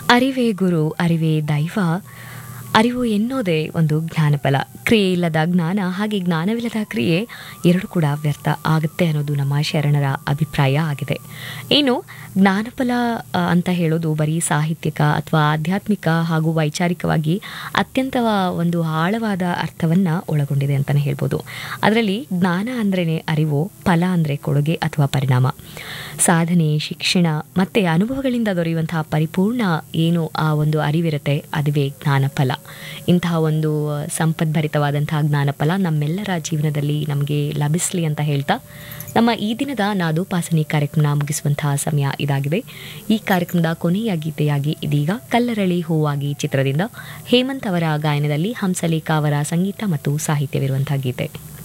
ಅರಿವೇ ಗುರು ಅರಿವೇ ದೈವ ಅರಿವು ಎನ್ನೋದೇ ಒಂದು ಜ್ಞಾನಫಲ ಕ್ರಿಯೆ ಇಲ್ಲದ ಜ್ಞಾನ ಹಾಗೆ ಜ್ಞಾನವಿಲ್ಲದ ಕ್ರಿಯೆ ಎರಡು ಕೂಡ ವ್ಯರ್ಥ ಆಗುತ್ತೆ ಅನ್ನೋದು ನಮ್ಮ ಶರಣರ ಅಭಿಪ್ರಾಯ ಆಗಿದೆ ಏನು ಜ್ಞಾನಫಲ ಆ, ಅಂತ ಹೇಳೋದು ಬರೀ ಸಾಹಿತ್ಯಿಕ ಅಥವಾ ಆಧ್ಯಾತ್ಮಿಕ ಹಾಗೂ ವೈಚಾರಿಕವಾಗಿ ಅತ್ಯಂತ ಒಂದು ಆಳವಾದ ಅರ್ಥವನ್ನು ಒಳಗೊಂಡಿದೆ ಅಂತಲೇ ಹೇಳ್ಬೋದು ಅದರಲ್ಲಿ ಜ್ಞಾನ ಅಂದ್ರೇ ಅರಿವು ಫಲ ಅಂದರೆ ಕೊಡುಗೆ ಅಥವಾ ಪರಿಣಾಮ ಸಾಧನೆ ಶಿಕ್ಷಣ ಮತ್ತು ಅನುಭವಗಳಿಂದ ದೊರೆಯುವಂತಹ ಪರಿಪೂರ್ಣ ಏನು ಆ ಒಂದು ಅರಿವಿರುತ್ತೆ ಅದುವೇ ಜ್ಞಾನಫಲ ಇಂತಹ ಒಂದು ಸಂಪದ್ಭರಿತವಾದಂತಹ ಜ್ಞಾನಫಲ ನಮ್ಮೆಲ್ಲರ ಜೀವನದಲ್ಲಿ ನಮಗೆ ಲಭಿಸಲಿ ಅಂತ ಹೇಳ್ತಾ ನಮ್ಮ ಈ ದಿನದ ನಾದೋಪಾಸನೆ ಕಾರ್ಯಕ್ರಮ ಮುಗಿಸುವಂತಹ ಸಮಯ ಇದಾಗಿದೆ ಈ ಕಾರ್ಯಕ್ರಮದ ಕೊನೆಯ ಗೀತೆಯಾಗಿ ಇದೀಗ ಕಲ್ಲರಳಿ ಹೂವಾಗಿ ಚಿತ್ರದಿಂದ ಹೇಮಂತ್ ಅವರ ಗಾಯನದಲ್ಲಿ ಹಂಸಲೇಖ ಅವರ ಸಂಗೀತ ಮತ್ತು ಸಾಹಿತ್ಯವಿರುವಂತಹ ಗೀತೆ